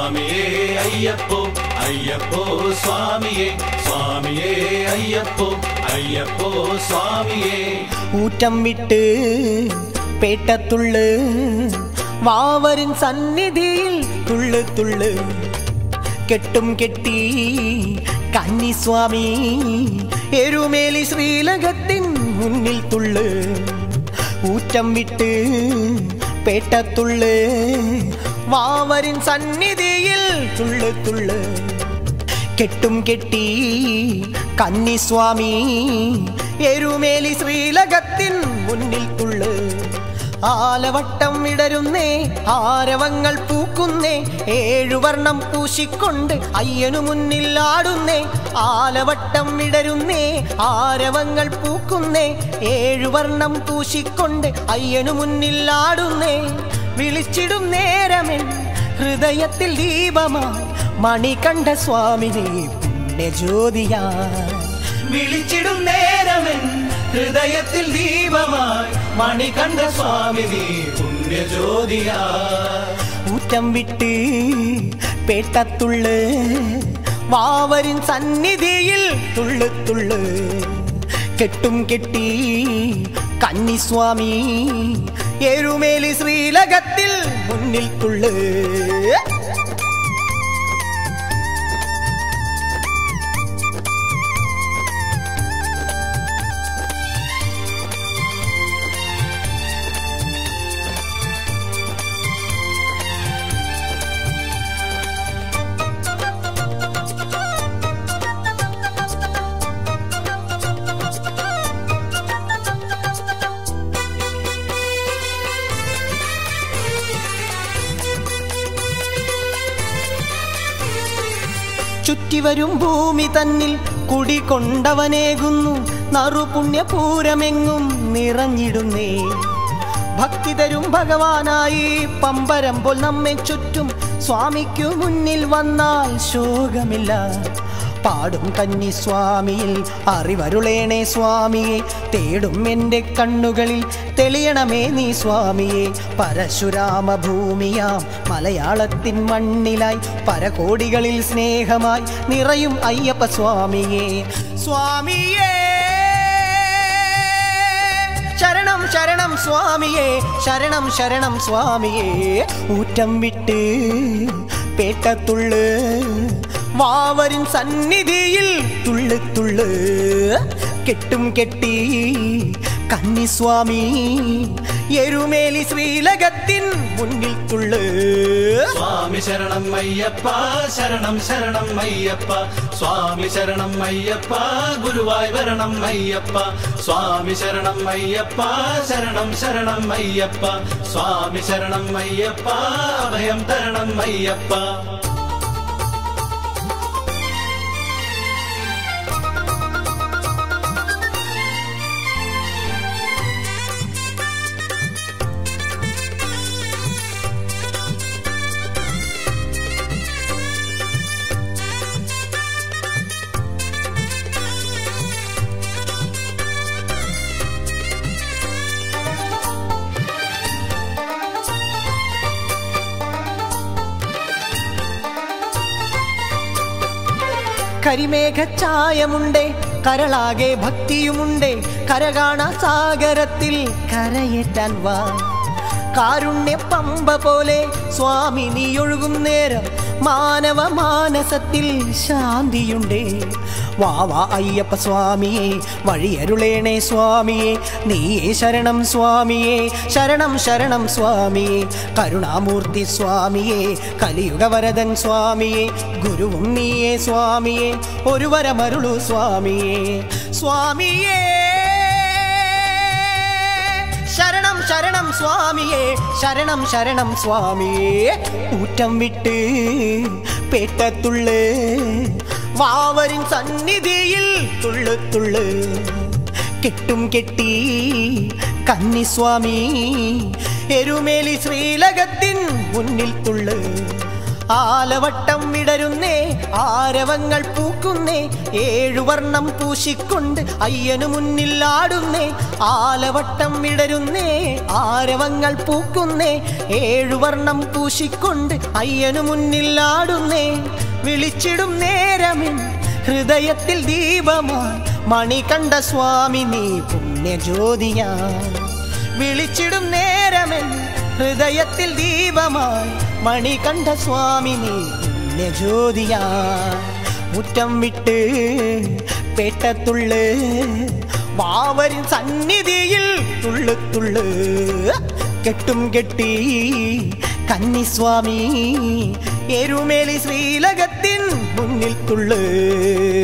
സ്വാമിയേ അയ്യപ്പോ അയ്യപ്പോ സ്വാമിയേ സ്വാമിയേ അയ്യപ്പോ അയ്യപ്പോ സ്വാമിയേ ഊറ്റം വിട്ട് പേട്ടത്തുള്ള് വാവരിൻ സന്നിധിയിൽ തുള്ളു തുള്ളു കെട്ടും കെട്ടി കന്നിസ്വാമി എരുമേലി ശ്രീലകത്തിൻ മുന്നിൽ തുള്ളു ഊറ്റം വിട്ട് പേട്ടത്തുള്ള് വാവരിൻ സന്നിധിയിൽ തുള്ളു തുള്ളു കെട്ടും കെട്ടി കന്നിസ്വാമി എരുമേലി ശ്രീലകത്തിൻ മുന്നിൽ തുള്ളു ആലവട്ടം വിടരുന്നേ ആരവങ്ങൾ പൂക്കുന്നേ ഏഴുവർണം പൂശിക്കൊണ്ട് അയ്യനു മുന്നിൽ ആടുന്നേ ആലവട്ടം വിടരുന്നേ ആരവങ്ങൾ പൂക്കുന്നേ ഏഴുവർണം പൂശിക്കൊണ്ട് അയ്യനു മുന്നിൽ ആടുന്നേ വിളിച്ചിടും നേരമെൻ ഹൃദയത്തിൽ ദീപമായി മണികണ്ഠ സ്വാമിനെ പുണ്യജ്യോതിയാ വിളിച്ചിടും നേരമെൻ ഹൃദയത്തിൽ ദീപമായി മണികണ്ഠ സ്വാമി നീ പുണ്യജ്യോതിയാ ഊറ്റം വിട്ട് പേട്ടത്തുള്ള് വാവരിൻ സന്നിധിയിൽ തുള്ളു തുള്ളു കെട്ടും കെട്ടി കന്നിസ്വാമി എരുമേലി ശ്രീലകത്തിൽ മുന്നിൽ തുള്ളു ചുറ്റിവരും ഭൂമി തന്നിൽ കുടികൊണ്ടവനേകുന്നു നറുപുണ്യപൂരമെങ്ങും നിറഞ്ഞിടുന്നേ ഭക്തി തരും ഭഗവാനായി പമ്പരം പോൽ നമ്മെ ചുറ്റും സ്വാമിക്കു മുന്നിൽ വന്നാൽ ശോകമില്ല പാടും കന്നി സ്വാമിയിൽ അറിവരുളേണേ സ്വാമിയെ തേടും എൻ്റെ കണ്ണുകളിൽ തെളിയണമേ നീ സ്വാമിയെ പരശുരാമ ഭൂമിയാം മലയാളത്തിൻ മണ്ണിലായി പരകോടികളിൽ സ്നേഹമായി നിറയും അയ്യപ്പ സ്വാമിയെ സ്വാമിയേ ശരണം ശരണം സ്വാമിയേ ശരണം ശരണം സ്വാമിയേ ഊറ്റം വിട്ട് പേട്ടത്തുള്ളു വാവരിൻ സന്നിധിയിൽ തുള്ളു തുള്ളു കെട്ടും കെട്ടി കന്നിസ്വാമി എരുമേലി ശ്രീലകത്തിൻ മുന്നിൽ തുള്ളു സ്വാമി ശരണം അയ്യപ്പ ശരണം ശരണം അയ്യപ്പ സ്വാമി ശരണം അയ്യപ്പ ഗുരുവായി വരണം അയ്യപ്പ സ്വാമി ശരണം അയ്യപ്പ ശരണം ശരണം അയ്യപ്പ സ്വാമി ശരണം അയ്യപ്പ അഭയം തരണം അയ്യപ്പ കരിമേഘച്ചായമുണ്ടേ കരളാകെ ഭക്തിയുമുണ്ടേ കരകാണ സാഗരത്തിൽ കരയേറ്റാൻ വാ കാരുണ്യ പമ്പ പോലെ സ്വാമി നീ ഒഴുകും നേരം മാനവ മാനസത്തിൽ ശാന്തിയുണ്ടേ വാ വാ അയ്യപ്പ സ്വാമിയെ വഴിയരുളേണേ സ്വാമിയെ നീയേ ശരണം സ്വാമിയെ ശരണം ശരണം സ്വാമിയെ കരുണാമൂർത്തി സ്വാമിയെ കലിയുഗ വരദൻ സ്വാമിയെ ഗുരുവും നീയേ സ്വാമിയെ ഒരു വരമരുളു സ്വാമിയെ സ്വാമിയേ ശരണം ശരണം സ്വാമിയേ ശരണം ശരണം സ്വാമിയേ ഊറ്റം വിട്ട് പേട്ടത്തുള്ളു വാവരിൻ സന്നിധിയിൽ തുള്ളു തുള്ളു കെട്ടും കെട്ടി കന്നിസ്വാമി എരുമേലി ശ്രീലകത്തിൻ മുന്നിൽ തുള്ളു ആലവട്ടം വിടരുന്നേ ആരവങ്ങൾ പൂക്കുന്നേ ഏഴു വർണ്ണം പൂശിക്കൊണ്ട് അയ്യനു മുന്നിൽ ആടുന്നേ ആലവട്ടം വിടരുന്നേ ആരവങ്ങൾ പൂക്കുന്നേ ഏഴു വർണ്ണം പൂശിക്കൊണ്ട് അയ്യനു മുന്നിൽ ആടുന്നേ വിളിച്ചിടും നേരമിൻ ഹൃദയത്തിൽ ദീപമായി മണികണ്ഠ സ്വാമി നീ പുണ്യജ്യോതിയാ വിളിച്ചിടും നേരമെൻ ഹൃദയത്തിൽ ദീപമായി മണികണ്ഠ സ്വാമി നീ പുണ്യജ്യോതിയാ മുറ്റം വിട്ട് പേട്ടത്തുള്ള് വാവരിൻ സന്നിധിയിൽ തുള്ളു തുള്ളു കെട്ടും കെട്ടി കന്നിസ്വാമി എരുമേലി ശ്രീലകത്തിൻ മുന്നിൽ തുള്ളു